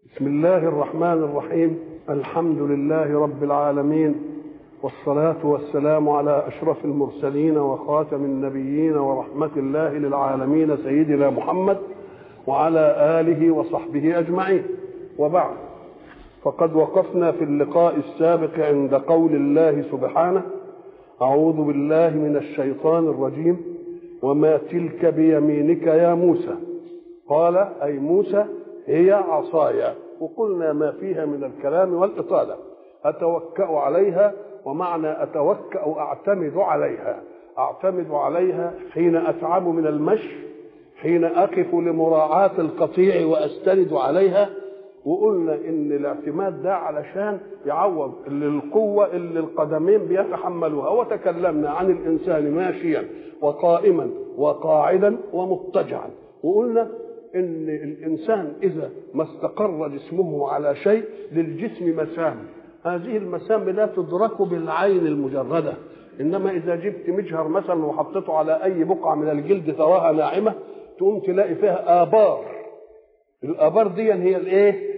بسم الله الرحمن الرحيم الحمد لله رب العالمين والصلاة والسلام على أشرف المرسلين وخاتم النبيين ورحمة الله للعالمين سيدنا محمد وعلى آله وصحبه أجمعين وبعد فقد وقفنا في اللقاء السابق عند قول الله سبحانه أعوذ بالله من الشيطان الرجيم وما تلك بيمينك يا موسى قال أي موسى هي عصاي وقلنا ما فيها من الكلام والإطالة أتوكأ عليها ومعنى أتوكأ أعتمد عليها أعتمد عليها حين أتعب من المشي حين أقف لمراعاة القطيع وأستند عليها وقلنا ان الاعتماد ده علشان يعوض القوة اللي القدمين بيتحملوها وتكلمنا عن الإنسان ماشيا وقائما وقاعدا ومضطجعا وقلنا ان الانسان اذا ما استقر جسمه على شيء للجسم مسام هذه المسام لا تدرك بالعين المجرده انما اذا جبت مجهر مثلا وحطيته على اي بقعه من الجلد تراها ناعمه تقوم تلاقي فيها ابار الابار دي هي الايه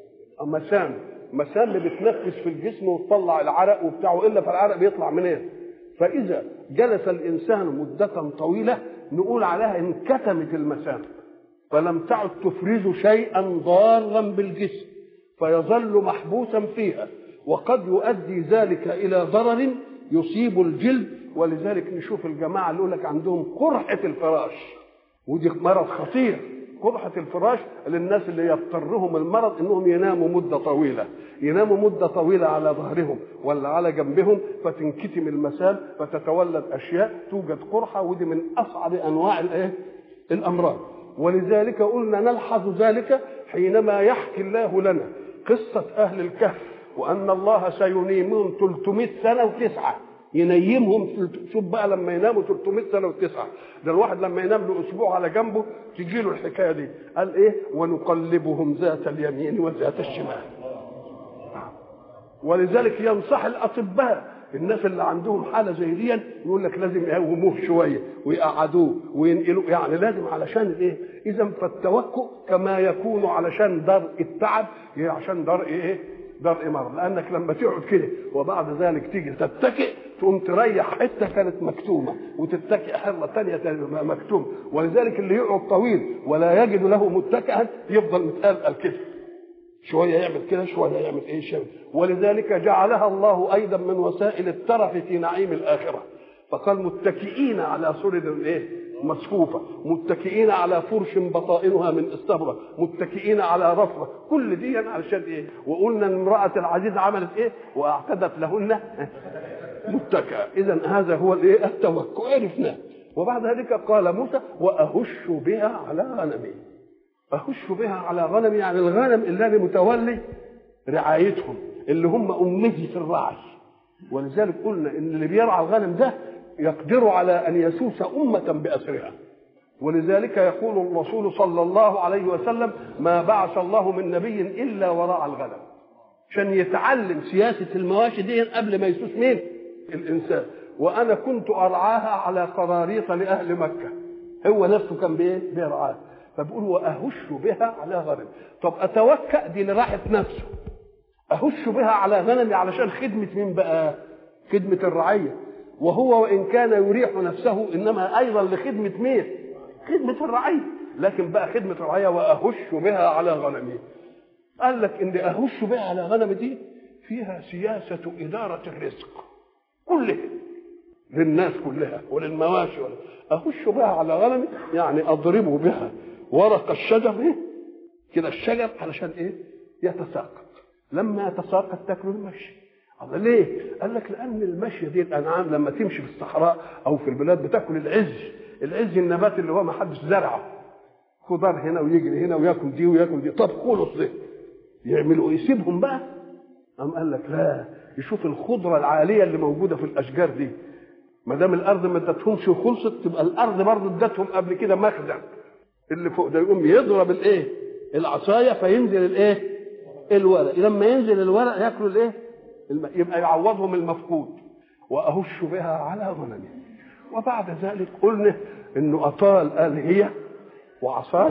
مسام مسام بتنفس في الجسم وتطلع العرق وبتاعه الا فالعرق بيطلع منين إيه؟ فاذا جلس الانسان مده طويله نقول عليها انكتمت المسام فلم تعد تفرز شيئا ضارا بالجسم فيظل محبوسا فيها وقد يؤدي ذلك الى ضرر يصيب الجلد ولذلك نشوف الجماعه اللي يقول لك عندهم قرحه الفراش ودي مرض خطير قرحة الفراش للناس اللي يضطرهم المرض انهم يناموا مدة طويلة يناموا مدة طويلة على ظهرهم ولا على جنبهم فتنكتم المسام فتتولد اشياء توجد قرحة ودي من اصعب انواع الايه الامراض ولذلك قلنا نلحظ ذلك حينما يحكي الله لنا قصة أهل الكهف وأن الله سينيمهم 300 سنة وتسعة ينيمهم شوف بقى لما يناموا 300 سنة وتسعة ده الواحد لما ينام له أسبوع على جنبه تجي له الحكاية دي قال إيه ونقلبهم ذات اليمين وذات الشمال ولذلك ينصح الأطباء الناس اللي عندهم حاله زي دي يقول لك لازم يقوموه شويه ويقعدوه وينقلوه يعني لازم علشان الايه؟ اذا فالتوكل كما يكون علشان درء التعب عشان درء ايه؟ درء مرض لانك لما تقعد كده وبعد ذلك تيجي تتكئ تقوم تريح حته كانت مكتومه وتتكئ حره ثانيه مكتومه ولذلك اللي يقعد طويل ولا يجد له متكئا يفضل متقلقل كده شويه يعمل كده شويه يعمل ايه شويه ولذلك جعلها الله ايضا من وسائل الترف في نعيم الاخره فقال متكئين على سرر ايه مصفوفه متكئين على فرش بطائنها من استبرق متكئين على رفرة كل دي علشان ايه وقلنا ان امراه العزيز عملت ايه واعتدت لهن متكئه اذا هذا هو الايه التوكل عرفناه وبعد ذلك قال موسى واهش بها على غنمي اهش بها على غنمي يعني الغنم اللي انا متولي رعايتهم اللي هم امتي في الرعي ولذلك قلنا ان اللي بيرعى الغنم ده يقدر على ان يسوس امه باسرها ولذلك يقول الرسول صلى الله عليه وسلم ما بعث الله من نبي الا ورعى الغنم عشان يتعلم سياسه المواشي دي قبل ما يسوس مين الانسان وانا كنت ارعاها على قراريط لاهل مكه هو نفسه كان بايه بيرعاها فبيقول واهش بها على غنم طب اتوكا دي لراحه نفسه اهش بها على غنمي علشان خدمه مين بقى خدمه الرعيه وهو وان كان يريح نفسه انما ايضا لخدمه مين خدمه الرعيه لكن بقى خدمه الرعيه واهش بها على غنمي قال لك ان اهش بها على غنمي دي فيها سياسه اداره الرزق كلها للناس كلها وللمواشي اهش بها على غنمي يعني اضرب بها ورق الشجر ايه كده الشجر علشان ايه يتساقط لما يتساقط تاكله المشي الله ليه قال لك لان المشي دي الانعام لما تمشي في الصحراء او في البلاد بتاكل العز العز النبات اللي هو ما حدش زرعه خضار هنا ويجري هنا وياكل دي وياكل دي طب خلص ده يعملوا ايه يسيبهم بقى قام قال لك لا يشوف الخضره العاليه اللي موجوده في الاشجار دي ما دام الارض ما ادتهمش وخلصت تبقى الارض برضه ادتهم قبل كده مخزن اللي فوق ده يقوم يضرب الايه العصايه فينزل الايه الورق لما ينزل الورق ياكلوا الايه يبقى يعوضهم المفقود واهش بها على غنمي وبعد ذلك قلنا انه اطال قال هي وعصايا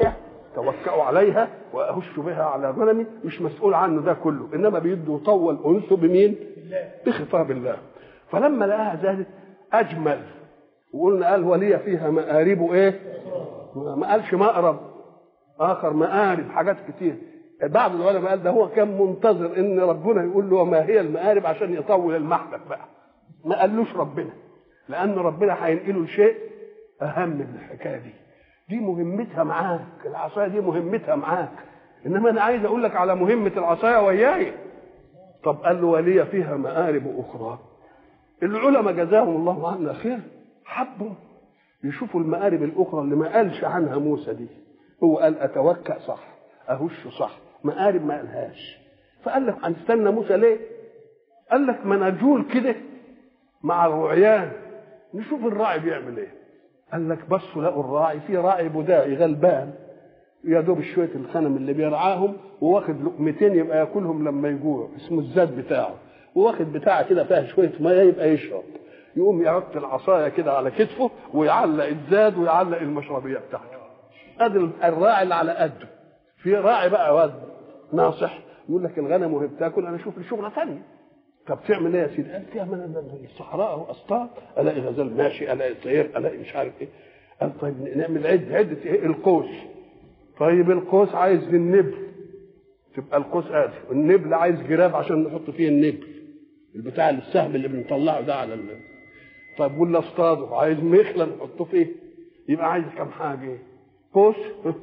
توكأوا عليها واهش بها على غنمي مش مسؤول عنه ده كله انما بيده يطول انسه بمين؟ بخطاب الله فلما لقاها زادت اجمل وقلنا قال ولي فيها مآرب ايه؟ ما قالش مأرب اخر مآرب حاجات كتير بعض العلماء قال ده هو كان منتظر ان ربنا يقول له ما هي المآرب عشان يطول المحلف بقى ما قالوش ربنا لان ربنا هينقله لشيء اهم من الحكايه دي دي مهمتها معاك العصايه دي مهمتها معاك انما انا عايز اقول لك على مهمه العصايه وياي طب قال له ولي فيها مآرب اخرى العلماء جزاهم الله عنا خير حبوا يشوفوا المآرب الاخرى اللي ما قالش عنها موسى دي هو قال اتوكأ صح اهش صح مآرب ما قالهاش فقال لك هنستنى موسى ليه قال لك ما نجول كده مع الرعيان نشوف الراعي بيعمل ايه قال لك بصوا لقوا الراعي في راعي بداعي غلبان يا دوب شويه الغنم اللي بيرعاهم وواخد لقمتين يبقى ياكلهم لما يجوع اسمه الزاد بتاعه وواخد بتاعه كده فيها شويه ميه يبقى يشرب يقوم يحط العصايه كده على كتفه ويعلق الزاد ويعلق المشربيه بتاعته ادي الراعي اللي على قده في راعي بقى واد ناصح يقول لك الغنم وهي بتاكل انا اشوف لي شغله ثانيه طب تعمل ايه يا سيدي؟ قال فيها من الصحراء واصطاد الاقي غزال ماشي الاقي طير الاقي مش عارف ايه قال طيب نعمل عد عده ايه القوس طيب القوس عايز النبل تبقى القوس ادي النبل عايز جراب عشان نحط فيه النبل البتاع السهم اللي بنطلعه ده على ال... طيب ولا اصطاده عايز مخله نحطه فيه يبقى عايز كم حاجه قوس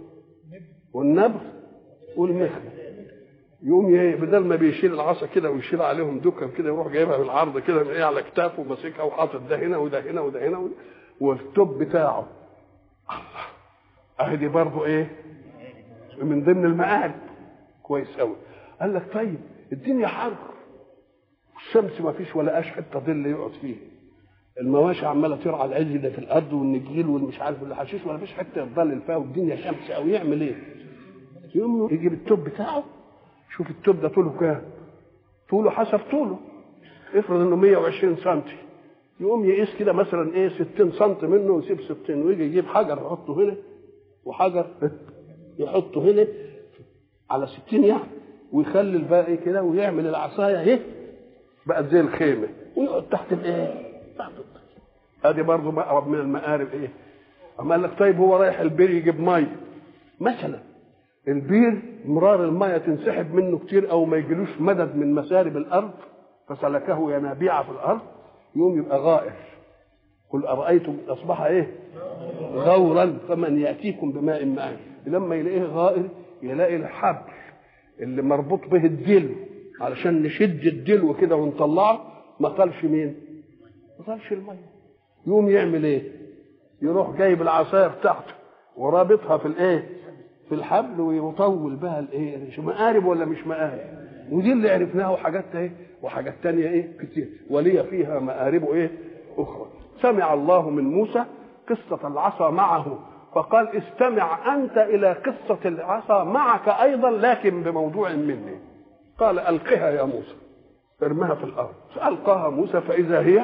والنبل والمخله يقوم ايه بدل ما بيشيل العصا كده ويشيل عليهم دكم كده يروح جايبها بالعرض كده من ايه على كتافه وماسكها وحاطط ده هنا وده هنا وده هنا والتوب بتاعه الله اهي دي برضه ايه من ضمن المآرب كويس قوي قال لك طيب الدنيا حر الشمس ما فيش ولا قاش حته ظل يقعد فيه المواشي عماله ترعى العز اللي في الارض والنجيل والمش عارف الحشيش ولا فيش حته يتظلل فيها والدنيا شمس قوي يعمل ايه؟ يقوم يجيب التوب بتاعه شوف التوب ده طوله كام طوله حسب طوله افرض انه 120 سم يقوم يقيس كده مثلا ايه 60 سم منه ويسيب 60 ويجي يجيب حجر يحطه هنا وحجر يحطه هنا على 60 يعني ويخلي الباقي كده ويعمل العصايه ايه بقت زي الخيمه ويقعد تحت الايه تحت ادي برضه مقرب من المقارب ايه اما قال لك طيب هو رايح البير يجيب ميه مثلا البير مرار المية تنسحب منه كتير أو ما يجيلوش مدد من مسارب الأرض فسلكه ينابيع في الأرض يوم يبقى غائر قل أرأيتم أصبح إيه غورا فمن يأتيكم بماء معين لما يلاقيه غائر يلاقي الحبل اللي مربوط به الدلو علشان نشد الدلو كده ونطلعه ما طالش مين ما طالش المية يقوم يعمل ايه يروح جايب العصايه بتاعته ورابطها في الايه في الحبل ويطول بها الايه مقارب ولا مش مقارب ودي اللي عرفناها وحاجات ايه وحاجات تانية ايه كتير ولي فيها مآرب ايه اخرى سمع الله من موسى قصة العصا معه فقال استمع انت الى قصة العصا معك ايضا لكن بموضوع مني قال القها يا موسى ارمها في الارض فالقاها موسى فاذا هي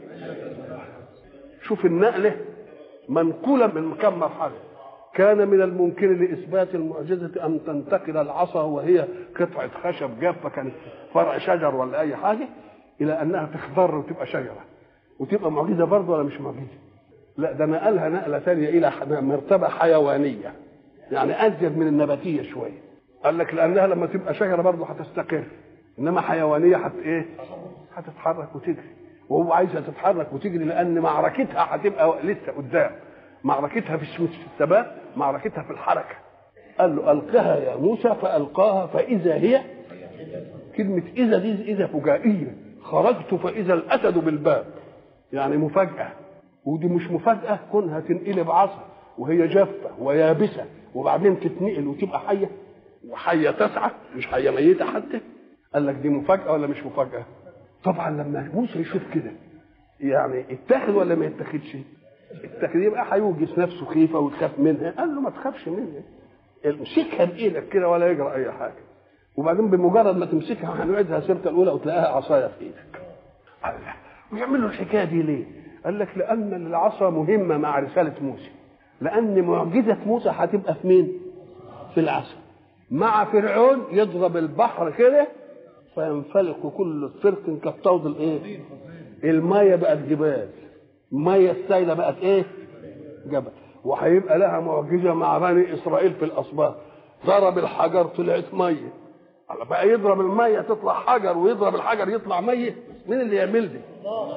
شوف النقله منقوله من كم مرحله كان من الممكن لاثبات المعجزه ان تنتقل العصا وهي قطعه خشب جافه كانت فرع شجر ولا اي حاجه الى انها تخضر وتبقى شجره وتبقى معجزه برضه ولا مش معجزه لا ده نقلها نقله ثانيه الى مرتبه حيوانيه يعني ازيد من النباتيه شويه قال لك لانها لما تبقى شجره برضه هتستقر انما حيوانيه حت ايه هتتحرك وتجري وهو عايزها تتحرك وتجري لان معركتها هتبقى لسه قدام معركتها في الثبات معركتها في الحركه قال له القها يا موسى فالقاها فاذا هي كلمه اذا دي اذا فجائيه خرجت فاذا الاسد بالباب يعني مفاجاه ودي مش مفاجاه كونها تنقلب عصا وهي جافه ويابسه وبعدين تتنقل وتبقى حيه وحيه تسعى مش حيه ميته حتى قال لك دي مفاجاه ولا مش مفاجاه طبعا لما موسى يشوف كده يعني اتخذ ولا ما يتخذش اتخذ يبقى هيوجس نفسه خيفه وتخاف منها قال له ما تخافش منها امسكها بايدك كده ولا يجرى اي حاجه وبعدين بمجرد ما تمسكها هنعيدها سيرتها الاولى وتلاقيها عصايه في ايدك الله ويعمل له الحكايه دي ليه؟ قال لك لان العصا مهمه مع رساله موسى لان معجزه موسى هتبقى في مين؟ في العسل مع فرعون يضرب البحر كده فينفلق كل فرق كالطود الايه الميه بقت جبال الميه السايله بقت ايه جبل وهيبقى لها معجزه مع بني اسرائيل في الاسباط ضرب الحجر طلعت ميه بقى يضرب الميه تطلع حجر ويضرب الحجر يطلع ميه مين اللي يعمل دي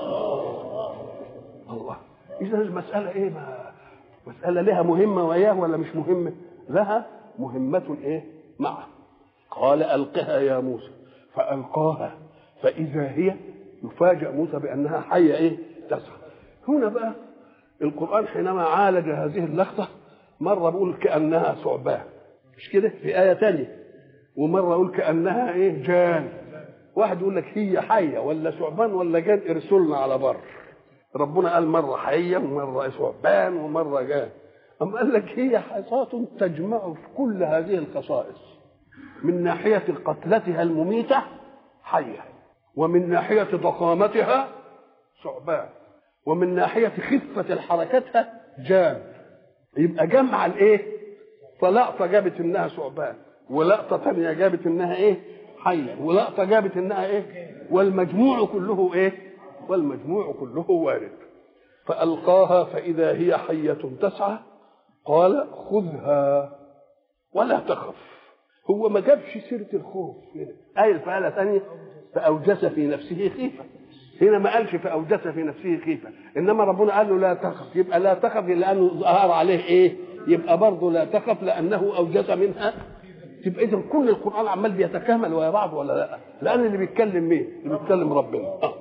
الله اذا المساله ايه ما مساله لها مهمه وياه ولا مش مهمه لها مهمه ايه معه قال القها يا موسى فالقاها فاذا هي يفاجأ موسى بانها حيه ايه تسعى هنا بقى القران حينما عالج هذه اللقطه مره بيقول كانها ثعبان مش كده في ايه ثانيه ومره يقول كانها ايه جان واحد يقول لك هي حيه ولا ثعبان ولا جان ارسلنا على بر ربنا قال مره حيه ومره ثعبان ومره جان أم قال لك هي حصاة تجمع في كل هذه الخصائص من ناحية قتلتها المميتة حية ومن ناحية ضخامتها ثعبان ومن ناحية خفة حركتها جان يبقى جمع الايه فلقطة جابت انها ثعبان ولقطة ثانية جابت انها ايه حية ولقطة جابت انها ايه والمجموع كله ايه والمجموع كله وارد فألقاها فإذا هي حية تسعى قال خذها ولا تخف هو ما جابش سيرة الخوف هنا آية في آية ثانية فأوجس في نفسه خيفة هنا ما قالش فأوجس في نفسه خيفة إنما ربنا قال له لا تخف يبقى لا تخف لأنه ظهر عليه إيه يبقى برضه لا تخف لأنه أوجس منها تبقى إذا كل القرآن عمال بيتكامل ويا بعض ولا لا لأن اللي بيتكلم مين اللي بيتكلم ربنا آه.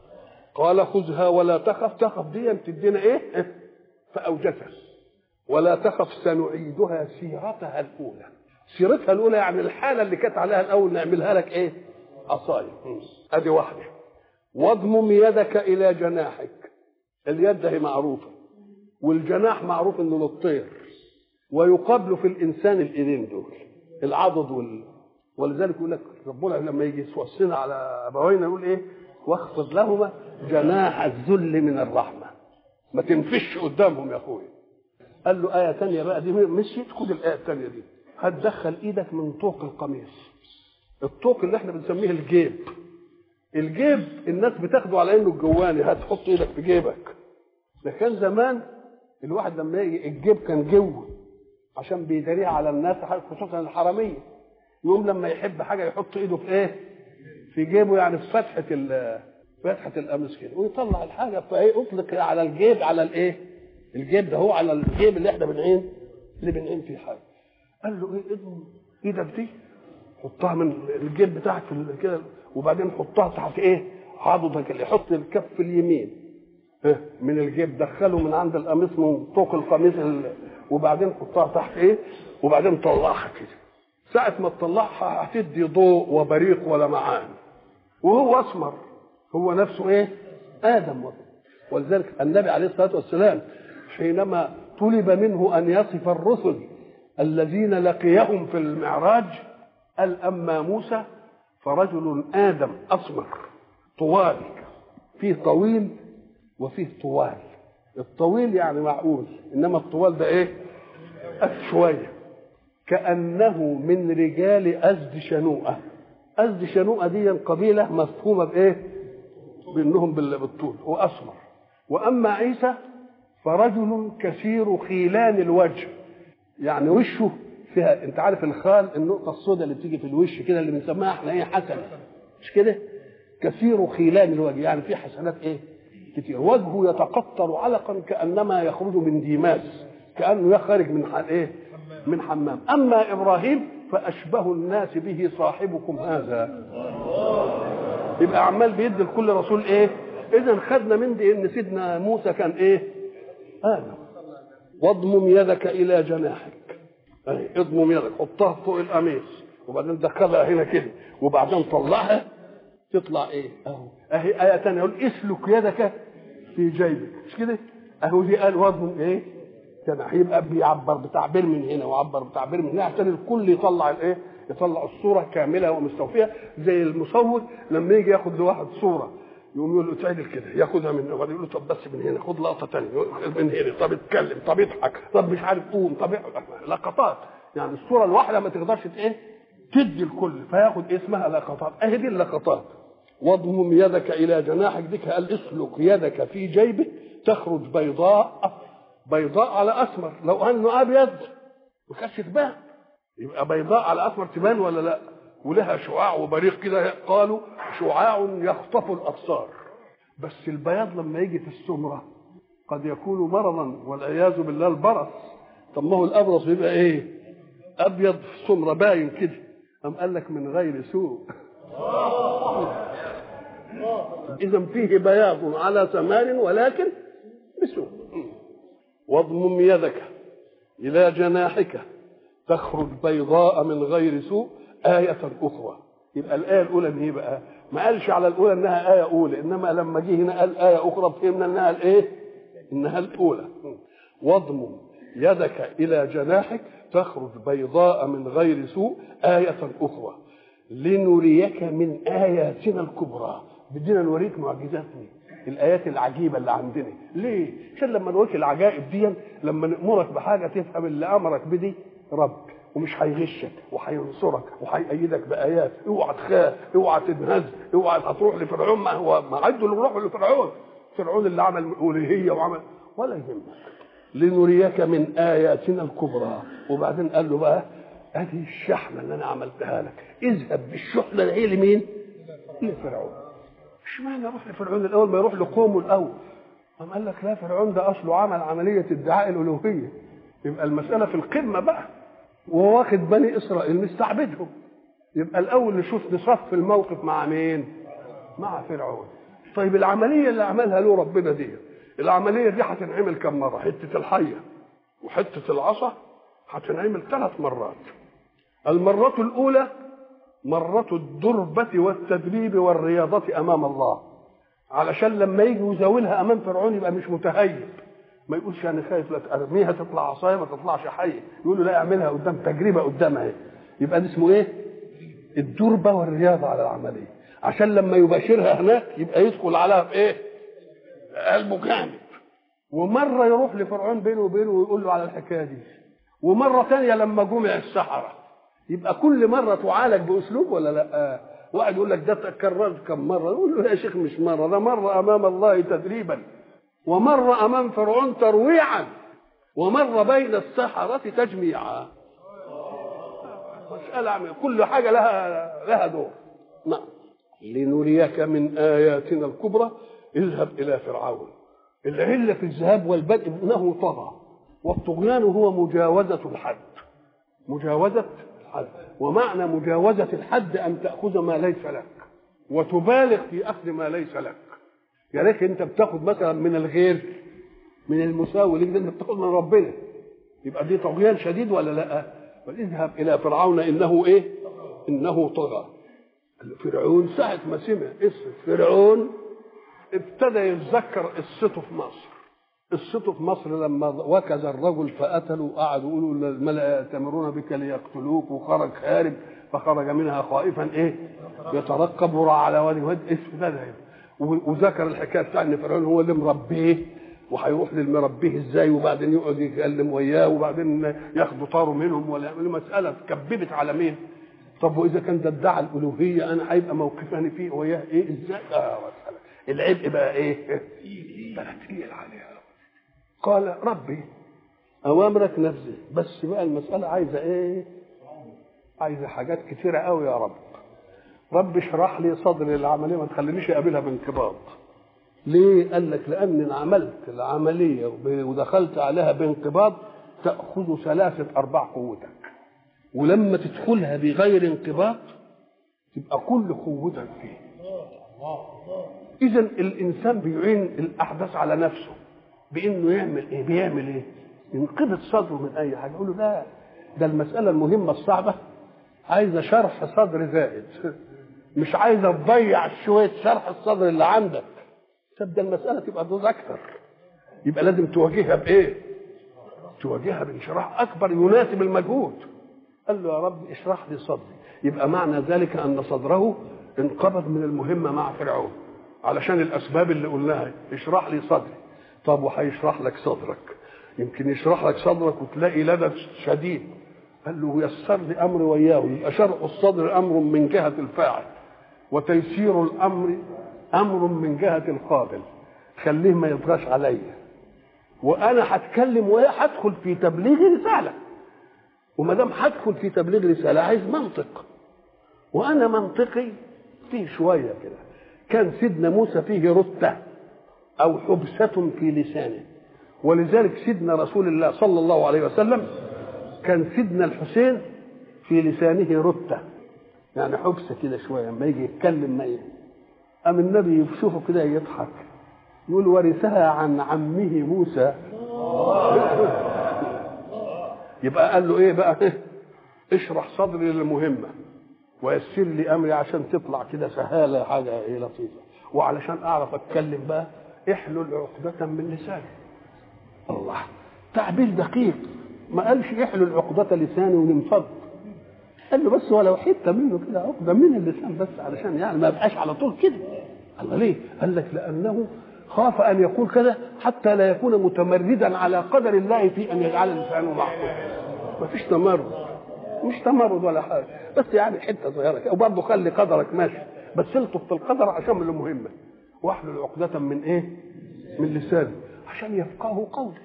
قال خذها ولا تخف تخف دي تدينا ايه فاوجسها ولا تخف سنعيدها سيرتها الاولى سيرتها الاولى يعني الحاله اللي كانت عليها الاول نعملها لك ايه عصايه ادي واحده واضمم يدك الى جناحك اليد هي معروفه والجناح معروف انه للطير ويقابل في الانسان الايدين دول العضد وال... ولذلك يقول لك ربنا لما يجي يوصينا على ابوينا يقول ايه واخفض لهما جناح الذل من الرحمة ما تنفش قدامهم يا اخويا قال له آية تانية بقى دي مشيت خد الآية التانية دي هتدخل ايدك من طوق القميص الطوق اللي احنا بنسميه الجيب الجيب الناس بتاخده على انه الجواني هتحط ايدك في جيبك ده كان زمان الواحد لما يجي الجيب كان جوه عشان بيداريها على الناس خصوصا الحراميه يوم لما يحب حاجه يحط ايده في ايه في جيبه يعني في فتحه فتحه القميص كده ويطلع الحاجه فايه اطلق على الجيب على الايه الجيب ده هو على الجيب اللي احنا بنعين اللي بنعين فيه حاجه قال له ايه اضم ايدك دي حطها من الجيب بتاعك في كده وبعدين حطها تحت ايه عضدك اللي يحط الكف اليمين إيه؟ من الجيب دخله من عند القميص من طوق القميص وبعدين حطها تحت ايه وبعدين طلعها كده ساعة ما تطلعها هتدي ضوء وبريق ولمعان وهو اسمر هو نفسه ايه ادم ولذلك النبي عليه الصلاه والسلام حينما طلب منه ان يصف الرسل الذين لقيهم في المعراج قال اما موسى فرجل ادم اسمر طوال فيه طويل وفيه طوال الطويل يعني معقول انما الطوال ده ايه قد شويه كانه من رجال ازد شنوءه ازد شنوءه دي قبيله مفهومه بايه بانهم بالطول واسمر واما عيسى فرجل كثير خيلان الوجه يعني وشه فيها انت عارف الخال النقطه السوداء اللي بتيجي في الوش كده اللي بنسميها احنا ايه حسنه مش كده كثير خيلان الوجه يعني في حسنات ايه كتير وجهه يتقطر علقا كانما يخرج من ديماس كانه يخرج من ايه من حمام اما ابراهيم فاشبه الناس به صاحبكم هذا يبقى عمال بيدي لكل رسول ايه اذا خدنا من دي ان سيدنا موسى كان ايه ادم واضمم يدك الى جناحك اهي اضمم يدك حطها فوق القميص وبعدين دخلها هنا كده وبعدين طلعها تطلع ايه اهو اهي ايه ثانيه يقول اسلك يدك في جيبك مش كده اهو دي قال واضمم ايه جناح يبقى بيعبر بتعبير من هنا وعبر بتعبير من هنا عشان الكل يطلع الايه يطلع الصوره كامله ومستوفيه زي المصور لما يجي ياخد لواحد صوره يقوم يقول له تعدل كده ياخدها من وبعدين يقول له طب بس من هنا خد لقطه ثانيه من هنا طب اتكلم طب اضحك طب مش عارف قوم طب لقطات يعني الصوره الواحده ما تقدرش ايه تدي الكل فياخد اسمها لقطات اهي دي اللقطات واضمم يدك الى جناحك ديك قال اسلك يدك في جيبك تخرج بيضاء بيضاء على اسمر لو انه ابيض ما كانش تبان يبقى بيضاء على اسمر تبان ولا لا ولها شعاع وبريق كده قالوا شعاع يخطف الابصار بس البياض لما يجي في السمره قد يكون مرضا والعياذ بالله البرص طب ما هو الابرص بيبقى ايه ابيض في سمره باين كده أم قال لك من غير سوء إذا فيه بياض على ثمان ولكن بسوء واضمم يدك إلى جناحك تخرج بيضاء من غير سوء آية أخرى يبقى الآية الأولى إن هي بقى ما قالش على الأولى إنها آية أولى إنما لما جه هنا قال آية أخرى فهمنا إنها الإيه؟ إنها الأولى واضمم يدك إلى جناحك تخرج بيضاء من غير سوء آية أخرى لنريك من آياتنا الكبرى بدنا نوريك معجزاتنا الآيات العجيبة اللي عندنا ليه؟ عشان لما نوريك العجائب دي لما نأمرك بحاجة تفهم اللي أمرك بدي رب ومش هيغشك وهينصرك وهيأيدك بآيات اوعى تخاف اوعى تنهز اوعى هتروح لفرعون ما هو ما عدوا اللي راحوا لفرعون فرعون اللي عمل ألوهية وعمل ولا يهمك لنريك من آياتنا الكبرى وبعدين قال له بقى ادي الشحنه اللي انا عملتها لك اذهب بالشحنه دي لمين؟ لفرعون اشمعنى اروح لفرعون الاول ما يروح لقومه الاول قام قال لك لا فرعون ده اصله عمل عمليه ادعاء الالوهيه يبقى المساله في القمه بقى وهو واخد بني اسرائيل مستعبدهم يبقى الاول نشوف نصف الموقف مع مين؟ مع فرعون طيب العمليه اللي عملها له ربنا دي العمليه دي هتنعمل كم مره؟ حته الحيه وحته العصا هتنعمل ثلاث مرات المرة الأولى مرة الدربة والتدريب والرياضة أمام الله علشان لما يجي يزاولها أمام فرعون يبقى مش متهيب ما يقولش أنا خايف لا ترميها تطلع عصاية ما تطلعش حية يقول له لا اعملها قدام تجربة قدامها اهي يبقى ده اسمه إيه؟ الدربة والرياضة على العملية عشان لما يباشرها هناك يبقى يدخل عليها بإيه؟ قلبه جامد ومرة يروح لفرعون بينه وبينه ويقول له على الحكاية دي ومره ثانيه لما جمع السحره يبقى كل مره تعالج باسلوب ولا لا واحد يقول لك ده تكررت كم مره يقول له يا شيخ مش مره ده مره امام الله تدريبا ومره امام فرعون ترويعا ومره بين السحره تجميعا مسألة عمل. كل حاجة لها لها دور نعم لنريك من آياتنا الكبرى اذهب إلى فرعون العلة في الذهاب والبدء إنه طغى والطغيان هو مجاوزة الحد مجاوزة الحد ومعنى مجاوزة الحد أن تأخذ ما ليس لك وتبالغ في أخذ ما ليس لك يا ريت أنت بتاخذ مثلا من الغير من المساوي لك أنت بتاخذ من ربنا يبقى دي طغيان شديد ولا لا؟ اذهب إلى فرعون إنه إيه؟ إنه طغى فرعون ساعة ما سمع اسم فرعون ابتدى يتذكر قصته في مصر قصته في مصر لما وكز الرجل فقتلوا وقعدوا يقولوا الملأ يأتمرون بك ليقتلوك وخرج خارج فخرج منها خائفا ايه يترقب وراء على وادي واد ابتدى وذكر الحكايه بتاع ان فرعون هو اللي مربيه وهيروح للمربيه ازاي وبعدين يقعد يتكلم وياه وبعدين ياخدوا طاره منهم ولا يعملوا مساله كببت على مين؟ طب واذا كان ده ادعى الالوهيه انا هيبقى موقفني فيه وياه ايه ازاي؟ اه مساله العبء بقى ايه؟ بقى تقيل عليها قال ربي اوامرك نفذه بس بقى المساله عايزه ايه؟ عايزه حاجات كتيره قوي يا رب رب اشرح لي صدري العمليه ما تخلينيش اقابلها بانقباض ليه؟ قال لك لان ان عملت العمليه ودخلت عليها بانقباض تاخذ ثلاثه ارباع قوتك ولما تدخلها بغير انقباض تبقى كل قوتك فيه اذا الانسان بيعين الاحداث على نفسه بانه يعمل ايه بيعمل ايه ينقبض صدره من اي حاجه يقول له لا ده المساله المهمه الصعبه عايزه شرح صدر زائد مش عايزه تضيع شويه شرح الصدر اللي عندك تبدا المساله تبقى دوز اكثر يبقى لازم تواجهها بايه تواجهها بانشراح اكبر يناسب المجهود قال له يا رب اشرح لي صدري يبقى معنى ذلك ان صدره انقبض من المهمه مع فرعون علشان الاسباب اللي قلناها اشرح لي صدري طب وهيشرح لك صدرك يمكن يشرح لك صدرك وتلاقي لدى شديد قال له يسر لي امري وياه يبقى شرح الصدر امر من جهه الفاعل وتيسير الامر امر من جهه القابل خليه ما يطغاش عليا وانا هتكلم وياه هدخل في تبليغ رساله وما دام هدخل في تبليغ رساله عايز منطق وانا منطقي فيه شويه كده كان سيدنا موسى فيه رته او حبسه في لسانه ولذلك سيدنا رسول الله صلى الله عليه وسلم كان سيدنا الحسين في لسانه رته يعني حبسه كده شويه لما يجي يتكلم ما يجي. قام النبي يشوفه كده يضحك يقول ورثها عن عمه موسى يبقى قال له ايه بقى اشرح صدري للمهمه ويسر لي امري عشان تطلع كده سهاله حاجه ايه لطيفه وعلشان اعرف اتكلم بقى احلل عقدة من لساني الله تعبير دقيق ما قالش احلل عقدة لساني وننفض قال له بس ولو حته منه كده عقده من اللسان بس علشان يعني ما يبقاش على طول كده الله ليه؟ قال لك لانه خاف ان يقول كذا حتى لا يكون متمردا على قدر الله في ان يجعل لسانه معقول ما فيش تمرد مش تمرد ولا حاجه بس يعني حته صغيره كده وبرضه خلي قدرك ماشي بس الطف في القدر عشان من المهمه واحلل عقدة من ايه؟ من لساني عشان يفقهوا قولي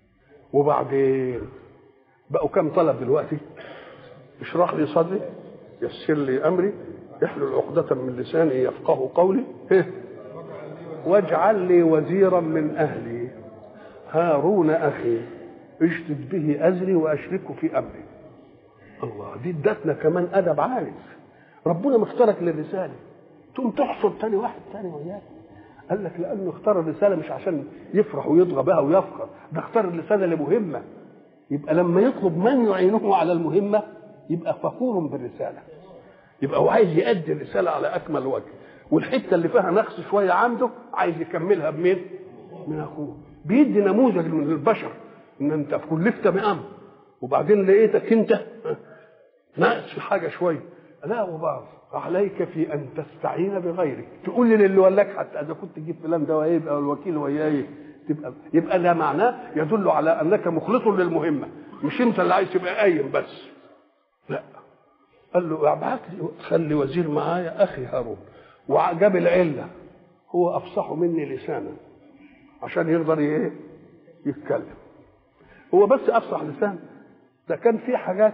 وبعدين بقوا كم طلب دلوقتي؟ اشرح لي صدري يسر لي امري احلل عقدة من لساني يفقه قولي إيه؟ واجعل لي وزيرا من اهلي هارون اخي اشتد به ازري واشركه في امري الله دي ادتنا كمان ادب عالي ربنا مختارك للرساله تقوم تحصر تاني واحد تاني وياك قال لك لانه اختار الرساله مش عشان يفرح ويطغى بها ويفخر ده اختار الرساله لمهمه يبقى لما يطلب من يعينه على المهمه يبقى فخور بالرساله يبقى هو عايز يأدي الرساله على اكمل وجه والحته اللي فيها نقص شويه عنده عايز يكملها بمين؟ من اخوه بيدي نموذج من البشر ان انت كلفت بامر وبعدين لقيتك انت ناقص في حاجه شويه لا وبعض عليك في ان تستعين بغيرك تقول لي للي ولاك حتى اذا كنت تجيب فلان ده ويبقى الوكيل وياي تبقى يبقى ده معناه يدل على انك مخلص للمهمه مش انت اللي عايز تبقى قايم بس لا قال له ابعت لي خلي وزير معايا اخي هارون وجاب العله هو افصح مني لسانا عشان يقدر ايه يتكلم هو بس افصح لسان ده كان في حاجات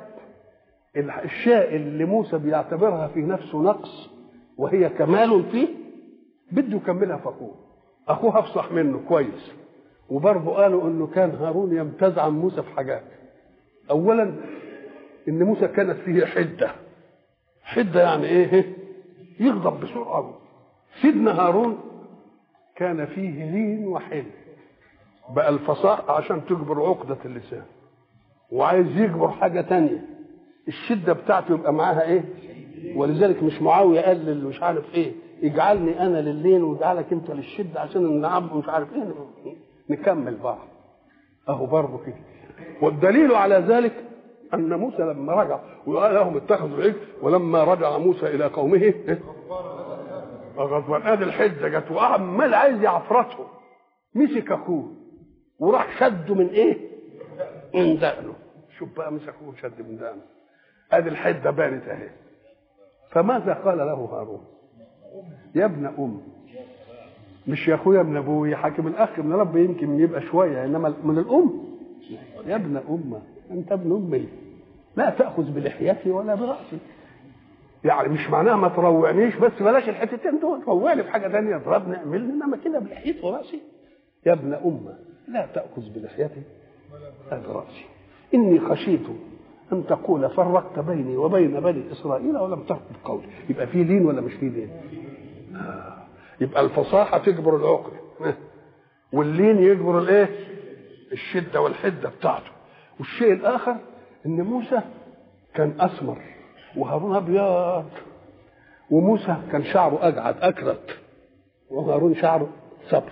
الشيء اللي موسى بيعتبرها في نفسه نقص وهي كمال فيه بده يكملها في اخوه اخوه افصح منه كويس وبرضه قالوا انه كان هارون يمتاز عن موسى في حاجات اولا ان موسى كانت فيه حده حده يعني ايه يغضب بسرعه سيدنا هارون كان فيه لين وحلم بقى الفصاحة عشان تجبر عقدة اللسان وعايز يجبر حاجة تانية الشدة بتاعته يبقى معاها ايه ولذلك مش معاوية قال للي مش عارف ايه اجعلني انا للين واجعلك انت للشدة عشان النعم مش عارف ايه نكمل بعض اهو برضه كده والدليل على ذلك ان موسى لما رجع وقال لهم اتخذوا العجل ولما رجع موسى الى قومه إيه؟ غضبان ادي الحده جت وعمال عايز يعفرته مسك اخوه وراح شده من ايه؟ من دقنه شوف بقى مسك اخوه شد من دقنه ادي الحده بانت اهي فماذا قال له هارون؟ يا ابن ام مش يا اخويا ابن ابوي حاكم الاخ من رب يمكن يبقى شويه انما من الام يا ابن ام انت ابن امي لا تاخذ بلحيتي ولا براسي يعني مش معناها ما تروعنيش بس بلاش الحتتين دول روعني بحاجه ثانيه اضربني اعملني انما كده بلحيتي وراسي يا ابن امه لا تاخذ بلحيتي ولا براسي اني خشيت ان تقول فرقت بيني وبين بني اسرائيل ولم ترقب قولي يبقى في لين ولا مش في لين؟ آه. يبقى الفصاحه تجبر العقل واللين يجبر الايه؟ الشده والحده بتاعته والشيء الاخر ان موسى كان اسمر وهارون ابيض وموسى كان شعره اجعد اكرت وهارون شعره سبط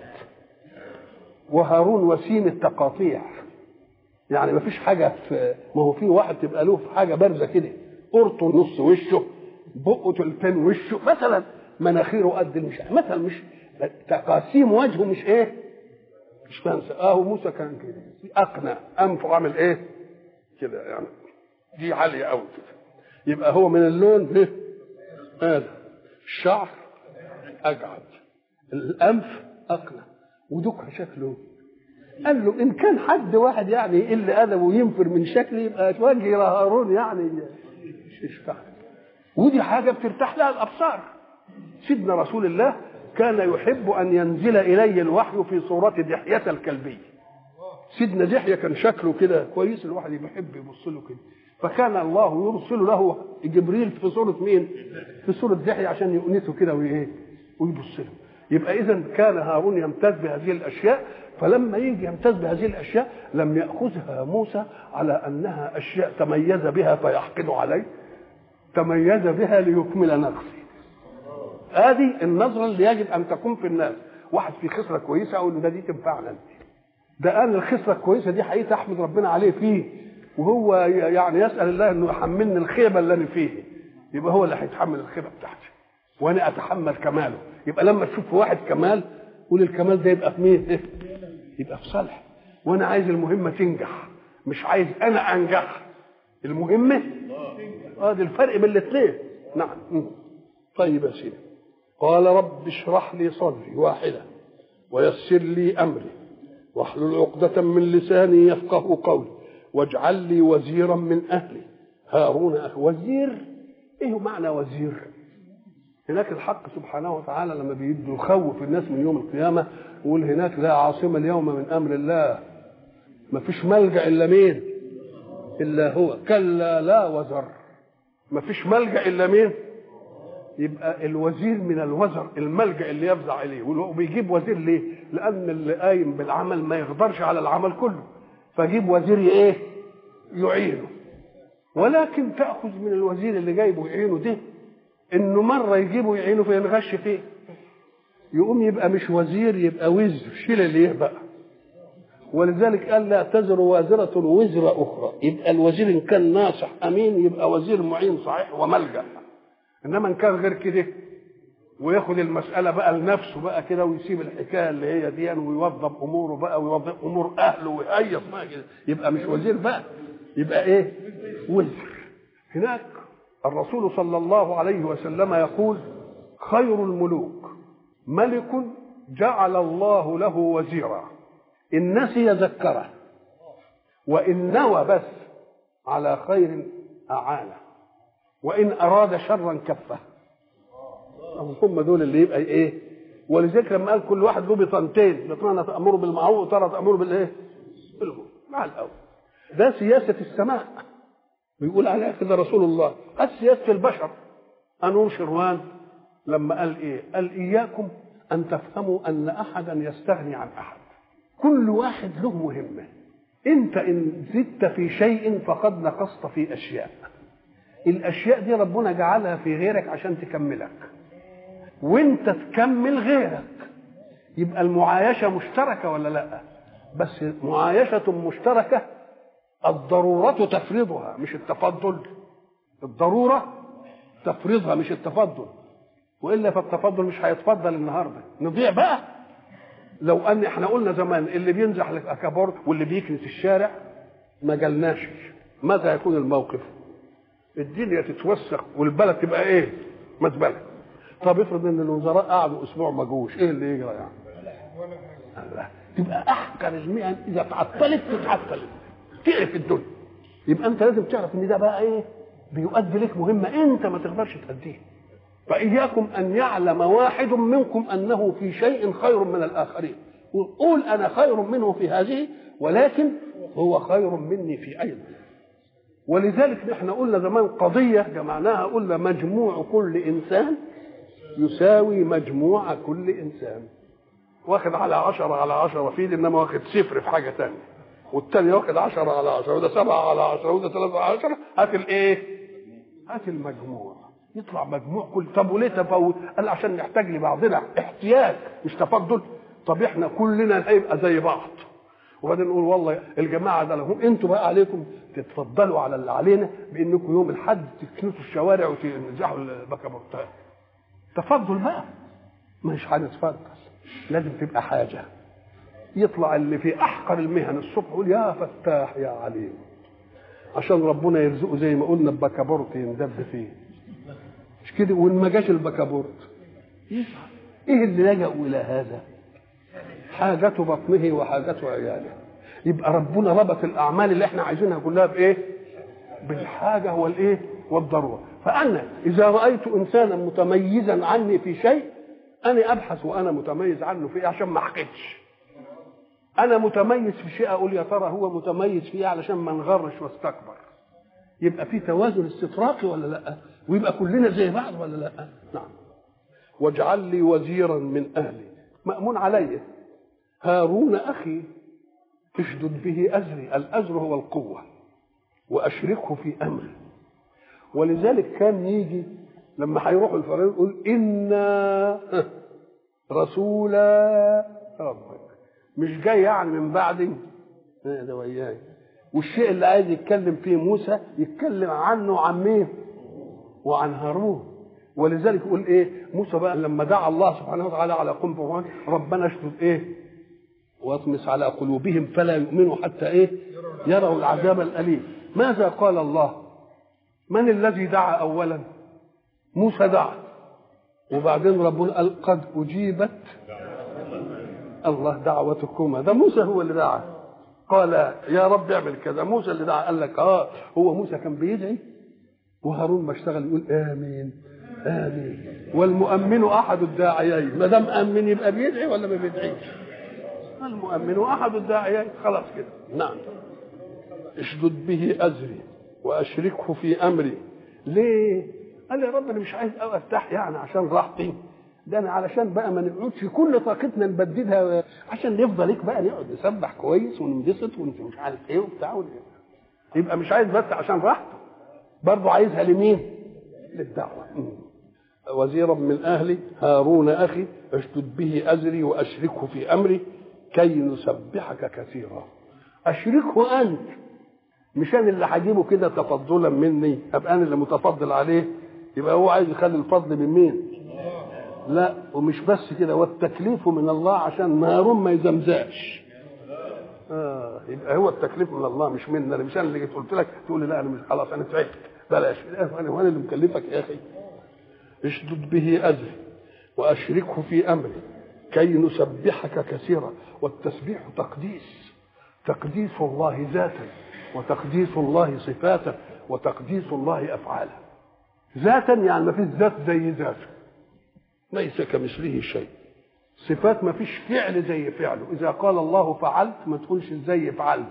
وهارون وسيم التقاطيع يعني ما فيش حاجه في ما هو في واحد تبقى له في حاجه بارزه كده قرطه نص وشه بقه تلتين وشه مثلا مناخيره قد مش مثلا مش تقاسيم وجهه مش ايه مش فانسى اه موسى كان كده اقنع انفه عامل ايه كده يعني دي عاليه قوي كده يبقى هو من اللون ايه هذا الشعر اجعد الانف اقنع ودك شكله قال له ان كان حد واحد يعني يقل ادبه وينفر من شكلي يبقى وجه هارون يعني يشفع ودي حاجه بترتاح لها الابصار سيدنا رسول الله كان يحب ان ينزل الي الوحي في صوره دحيه الكلبي سيدنا دحيه كان شكله كده كويس الواحد يحب يبص له كده فكان الله يرسل له جبريل في صوره مين؟ في صوره دحيه عشان يؤنسه كده وايه؟ ويبص له يبقى اذا كان هارون يمتاز بهذه الاشياء فلما يجي يمتاز بهذه الاشياء لم ياخذها موسى على انها اشياء تميز بها فيحقد عليه تميز بها ليكمل نقصه هذه النظره اللي يجب ان تكون في الناس واحد في خصله كويسه اقول له ده دي تنفعنا ده انا الخصله الكويسه دي حقيقه احمد ربنا عليه فيه وهو يعني يسال الله انه يحملني الخيبه اللي انا فيه يبقى هو اللي هيتحمل الخيبه بتاعتي وانا اتحمل كماله يبقى لما تشوف في واحد كمال قول الكمال ده يبقى في مين يبقى في صالح وانا عايز المهمه تنجح مش عايز انا انجح المهمه اه ده الفرق بين الاثنين نعم طيب يا سيدي قال رب اشرح لي صدري واحده ويسر لي امري واحلل عقدة من لساني يفقه قولي واجعل لي وزيرا من اهلي هارون أخي وزير ايه معنى وزير هناك الحق سبحانه وتعالى لما بيده يخوف الناس من يوم القيامة يقول هناك لا عاصمة اليوم من أمر الله ما فيش ملجأ إلا مين إلا هو كلا لا وزر ما فيش ملجأ إلا مين يبقى الوزير من الوزر الملجأ اللي يفزع إليه وبيجيب وزير ليه لأن اللي قايم بالعمل ما يقدرش على العمل كله فجيب وزير إيه يعينه ولكن تأخذ من الوزير اللي جايبه يعينه ده انه مره يجيبوا يعينوا فينغش فيه يقوم يبقى مش وزير يبقى وزر شيل اللي بقى ولذلك قال لا تزر وازرة وزر أخرى يبقى الوزير إن كان ناصح أمين يبقى وزير معين صحيح وملجأ إنما إن كان غير كده وياخد المسألة بقى لنفسه بقى كده ويسيب الحكاية اللي هي دي ويوظف أموره بقى ويوظف أمور أهله ويهيص بقى كده يبقى مش وزير بقى يبقى إيه؟ وزر هناك الرسول صلى الله عليه وسلم يقول خير الملوك ملك جعل الله له وزيرا إن نسي ذكره وإن نوى بس على خير أعانه وإن أراد شرا كفه هم دول اللي يبقى إيه ولذلك لما قال كل واحد له بطنتين بطانة تأمر بالمعروف وترى تأمر بالإيه بالمعروف مع الأول ده سياسة السماء بيقول عليها كده رسول الله قد سياسة البشر أنور شروان لما قال إيه قال إياكم أن تفهموا أن أحدا يستغني عن أحد كل واحد له مهمة أنت إن زدت في شيء فقد نقصت في أشياء الأشياء دي ربنا جعلها في غيرك عشان تكملك وانت تكمل غيرك يبقى المعايشة مشتركة ولا لا بس معايشة مشتركة الضرورة تفرضها مش التفضل الضرورة تفرضها مش التفضل والا فالتفضل مش هيتفضل النهارده نضيع بقى لو ان احنا قلنا زمان اللي بينزح الاكابورت واللي بيكنس الشارع ما جالناش ماذا يكون الموقف الدنيا تتوسخ والبلد تبقى ايه مزبله طب افرض ان الوزراء قعدوا اسبوع ما جوش ايه اللي يجرى يعني الله تبقى احقر المهن اذا تعطلت تتعطل تعرف الدنيا يبقى انت لازم تعرف ان ده بقى ايه بيؤدي لك مهمه انت ما تقدرش تأديها فإياكم أن يعلم واحد منكم أنه في شيء خير من الآخرين قول أنا خير منه في هذه ولكن هو خير مني في أيضا ولذلك احنا قلنا زمان قضية جمعناها قلنا مجموع كل إنسان يساوي مجموع كل إنسان واخد على عشرة على عشرة في إنما واخد صفر في حاجة تانية والتاني واخد عشرة على عشرة وده سبعة على عشرة وده ثلاثة على عشرة هات الإيه؟ هات المجموع يطلع مجموع كل طب وليه تفاوت؟ قال عشان نحتاج لبعضنا احتياج مش تفضل طب احنا كلنا هيبقى زي بعض وبعدين نقول والله الجماعه ده لهم انتوا بقى عليكم تتفضلوا على اللي علينا بانكم يوم الحد تكنسوا الشوارع وتنزحوا البكابورتات تفضل بقى مش هنتفضل لازم تبقى حاجه يطلع اللي في احقر المهن الصبح يقول يا فتاح يا عليم عشان ربنا يرزقه زي ما قلنا بكابورت يندب فيه مش كده وان ما جاش البكابورت يزعل ايه اللي لجأوا الى هذا حاجة بطنه وحاجة عياله يبقى ربنا ربط الاعمال اللي احنا عايزينها كلها بايه بالحاجه والايه والضروره فانا اذا رايت انسانا متميزا عني في شيء انا ابحث وانا متميز عنه في إيه عشان ما احقدش انا متميز في شيء اقول يا ترى هو متميز في ايه علشان ما نغرش واستكبر يبقى في توازن استطراقي ولا لا ويبقى كلنا زي بعض ولا لا نعم واجعل لي وزيرا من اهلي مامون علي هارون اخي اشدد به ازري الازر هو القوه واشركه في امري ولذلك كان يجي لما هيروحوا الفرعون يقول انا رسول ربك مش جاي يعني من بعدي ده وياي والشيء اللي عايز يتكلم فيه موسى يتكلم عنه عن مين وعن هارون ولذلك يقول ايه موسى بقى لما دعا الله سبحانه وتعالى على قوم فرعون ربنا اشدد ايه واطمس على قلوبهم فلا يؤمنوا حتى ايه يروا العذاب الاليم ماذا قال الله من الذي دعا اولا موسى دعا وبعدين ربنا قال قد اجيبت الله دعوتكما ده موسى هو اللي دعا قال يا رب اعمل كذا موسى اللي دعا قال لك اه هو موسى كان بيدعي وهارون ما اشتغل يقول امين امين والمؤمن احد الداعيين ما دام امن يبقى بيدعي ولا ما بيدعيش المؤمن احد الداعيين خلاص كده نعم اشدد به ازري واشركه في امري ليه قال يا رب انا مش عايز ارتاح يعني عشان راحتي ده انا علشان بقى ما نقعدش كل طاقتنا نبددها عشان نفضل ليك بقى نقعد نسبح كويس وننبسط ومش عارف ايه وبتاع يبقى مش عايز بس عشان راحته برضه عايزها لمين؟ للدعوه وزيرا من اهلي هارون اخي اشدد به ازري واشركه في امري كي نسبحك كثيرا اشركه انت مش انا اللي هجيبه كده تفضلا مني ابقى انا اللي متفضل عليه يبقى هو عايز يخلي الفضل من مين لا ومش بس كده والتكليف من الله عشان هارون ما يزمزاش آه يبقى هو التكليف من الله مش منا انا مش انا اللي جيت قلت لك تقول لي لا انا مش خلاص انا تعبت بلاش انا وانا اللي مكلفك يا اخي اشدد به ازري واشركه في امري كي نسبحك كثيرا والتسبيح تقديس تقديس الله ذاتا وتقديس الله صفاتا وتقديس الله افعالا ذاتا يعني ما فيش ذات زي ذاته ليس كمثله شيء صفات ما فيش فعل زي فعله اذا قال الله فعلت ما تقولش ازاي فعلت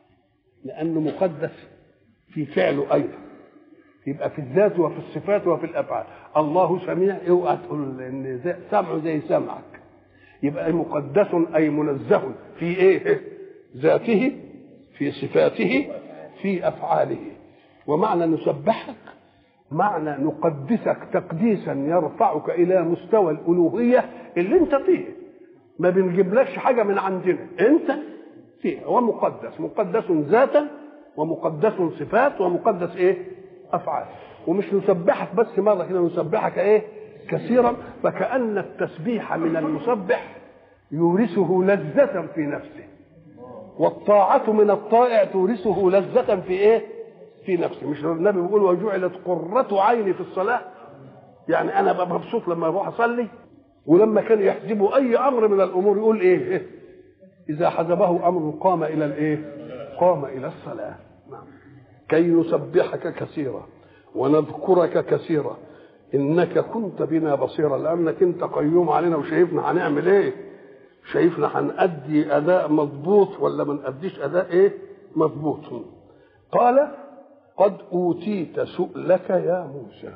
لانه مقدس في فعله ايضا يبقى في الذات وفي الصفات وفي الافعال الله سميع اوعى تقول ان سمعه زي سمعك يبقى مقدس اي منزه في ايه ذاته في صفاته في افعاله ومعنى نسبحك معنى نقدسك تقديسا يرفعك الى مستوى الالوهيه اللي انت فيه ما بنجيبلكش حاجه من عندنا انت فيه هو مقدس مقدس ذاتا ومقدس صفات ومقدس ايه افعال ومش نسبحك بس مره كده نسبحك ايه كثيرا فكأن التسبيح من المسبح يورثه لذة في نفسه والطاعة من الطائع تورثه لذة في ايه؟ في نفسه مش النبي بيقول وجعلت قرة عيني في الصلاة يعني أنا ببقى مبسوط لما أروح أصلي ولما كان يحجبه أي أمر من الأمور يقول إيه؟ إذا حجبه أمر قام إلى الإيه؟ قام إلى الصلاة نعم كي نسبحك كثيرا ونذكرك كثيرا إنك كنت بنا بصيرا لأنك أنت قيوم علينا وشايفنا هنعمل إيه؟ شايفنا هنأدي أداء مضبوط ولا ما نأديش أداء إيه؟ مضبوط قال قد أوتيت سؤلك يا موسى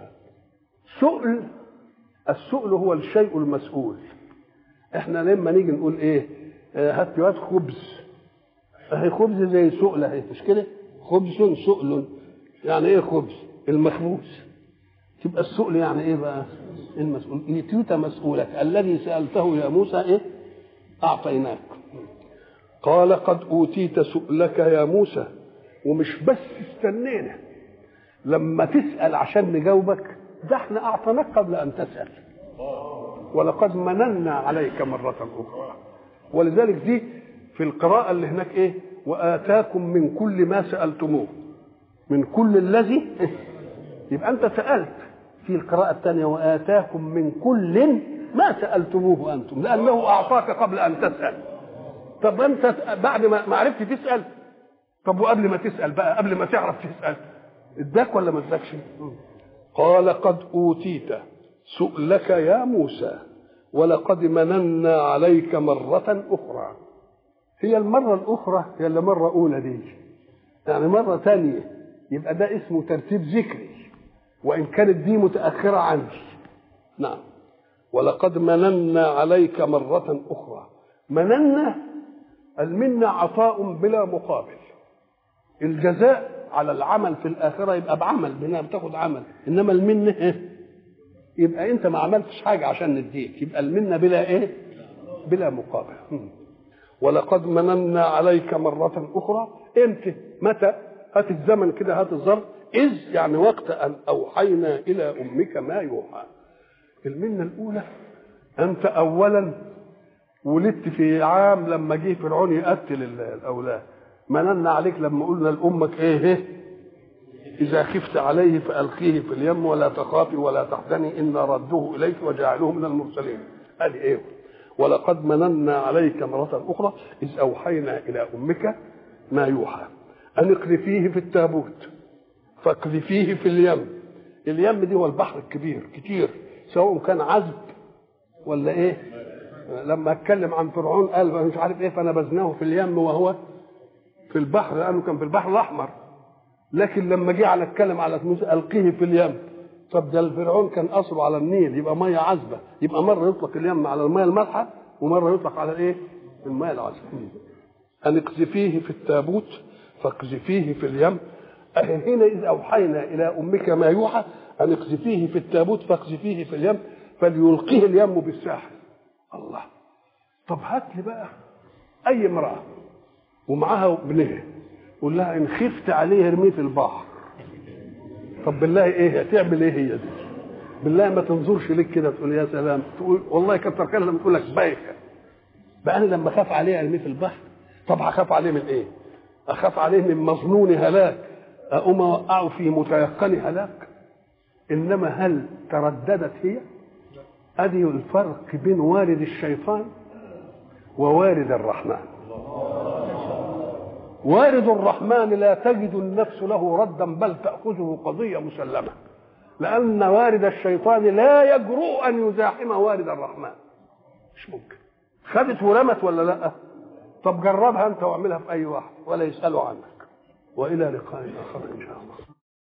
سؤل السؤل هو الشيء المسؤول احنا لما نيجي نقول ايه آه هات لي خبز اهي خبز زي سؤل اهي مش كده خبز سؤل يعني ايه خبز المخبوز تبقى السؤل يعني ايه بقى المسؤول يتيت مسؤولك الذي سألته يا موسى ايه أعطيناك قال قد أوتيت سؤلك يا موسى ومش بس استنينا لما تسأل عشان نجاوبك ده احنا أعطيناك قبل أن تسأل ولقد مننا عليك مرة أخرى ولذلك دي في القراءة اللي هناك إيه وآتاكم من كل ما سألتموه من كل الذي يبقى انت سالت في القراءه الثانيه واتاكم من كل ما سالتموه انتم لانه اعطاك قبل ان تسال طب انت بعد ما عرفت تسال طب وقبل ما تسال بقى قبل ما تعرف تسال اداك ولا ما اداكش قال قد اوتيت سؤلك يا موسى ولقد مننا عليك مرة أخرى هي المرة الأخرى هي اللي مرة أولى دي يعني مرة ثانية يبقى ده اسمه ترتيب ذكري وإن كانت دي متأخرة عندي نعم ولقد مننا عليك مرة أخرى مننا المنة عطاء بلا مقابل الجزاء على العمل في الآخرة يبقى بعمل بنا بتاخد عمل إنما المنة إيه؟ يبقى أنت ما عملتش حاجة عشان نديك يبقى المنة بلا إيه؟ بلا مقابل ولقد مننا عليك مرة أخرى إمتى؟ متى؟ هات الزمن كده هات الظرف إذ يعني وقت أن أوحينا إلى أمك ما يوحى المنة الأولى أنت أولا ولدت في عام لما جه فرعون يقتل الأولاد مننا عليك لما قلنا لأمك إيه, إيه؟ إذا خفت عليه فألقيه في اليم ولا تخافي ولا تحزني إن ردوه إليك وجعلوه من المرسلين قال إيه ولقد مننا عليك مرة أخرى إذ أوحينا إلى أمك ما يوحى أن اقذفيه في التابوت فاقذفيه في اليم اليم دي هو البحر الكبير كتير سواء كان عذب ولا ايه لما اتكلم عن فرعون قال مش عارف ايه فنبذناه في اليم وهو في البحر لانه كان في البحر الاحمر لكن لما جه على اتكلم على موسى القيه في اليم طب ده الفرعون كان اصله على النيل يبقى ميه عذبه يبقى مره يطلق اليم على الميه المالحه ومره يطلق على الايه الميه العذبه ان اقذفيه في التابوت فاقذفيه في اليم هنا إذ أوحينا إلى أمك ما يوحى أن اقذفيه في التابوت فاقذفيه في اليم فليلقيه اليم بالساحل الله طب هات لي بقى أي امرأة ومعاها ابنها قول لها إن خفت عليه ارميه في البحر طب بالله إيه هتعمل إيه هي دي بالله ما تنظرش لك كده تقول يا سلام تقول والله كتر خيرها لما تقول لك بايخه بقى انا لما اخاف عليه ارميه في البحر طب هخاف عليه من ايه؟ اخاف عليه من مظنون هلاك أقوم أوقعه في متيقن هلاك إنما هل ترددت هي أدي الفرق بين وارد الشيطان ووارد الرحمن وارد الرحمن لا تجد النفس له ردا بل تأخذه قضية مسلمة لأن وارد الشيطان لا يجرؤ أن يزاحم وارد الرحمن مش ممكن خدت ورمت ولا لا طب جربها أنت واعملها في أي واحد ولا يسألوا عنك والى لقاء اخر ان شاء الله